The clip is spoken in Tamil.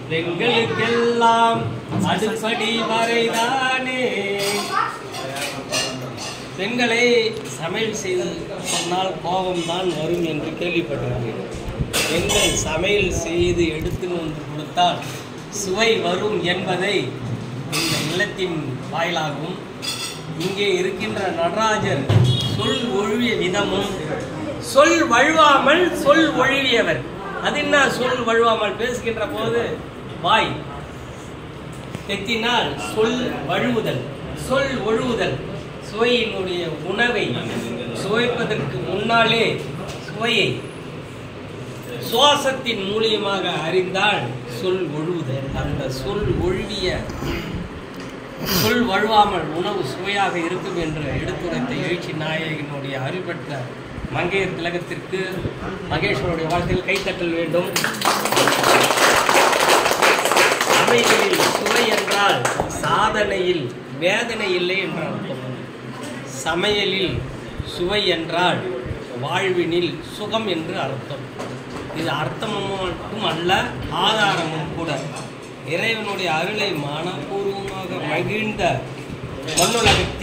பெண்களுக்கெல்லாம் அடுப்படி வரைதானே பெண்களை சமையல் செய்து சொன்னால் கோபம்தான் வரும் என்று கேள்விப்பட்டிருக்கிறேன் பெண்கள் சமையல் செய்து எடுத்துன்னு வந்து கொடுத்தால் சுவை வரும் என்பதை இந்த இல்லத்தின் வாயிலாகவும் இங்கே இருக்கின்ற நடராஜர் சொல் ஒழிய விதமும் சொல் வழுவாமல் சொல் ஒழியவர் அது என்ன சொல் வழுவாமல் பேசுகின்ற போது வாய் தெத்தினால் சொல் வழுவுதல் சொல் ஒழுவுதல் சுவையினுடைய உணவை சுவைப்பதற்கு முன்னாலே சுவையை சுவாசத்தின் மூலியமாக அறிந்தால் சொல் ஒழுவுதல் அந்த சொல் ஒழுவிய சொல் வழுவாமல் உணவு சுவையாக இருக்கும் என்று எடுத்துரைத்த எழுச்சி நாயகனுடைய அருள்பெற்ற மங்கையர் திலகத்திற்கு மகேஸ்வருடைய வாழ்த்தில் கைத்தட்டல் வேண்டும் சமையலில் சுவை என்றால் சாதனையில் வேதனை இல்லை என்று அர்த்தம் சமையலில் சுவை என்றால் வாழ்வினில் சுகம் என்று அர்த்தம் இது அர்த்தமும் மட்டும் அல்ல ஆதாரமும் கூட இறைவனுடைய அருளை மனப்பூர்வமாக மகிழ்ந்த மண்ணுலகத்தில்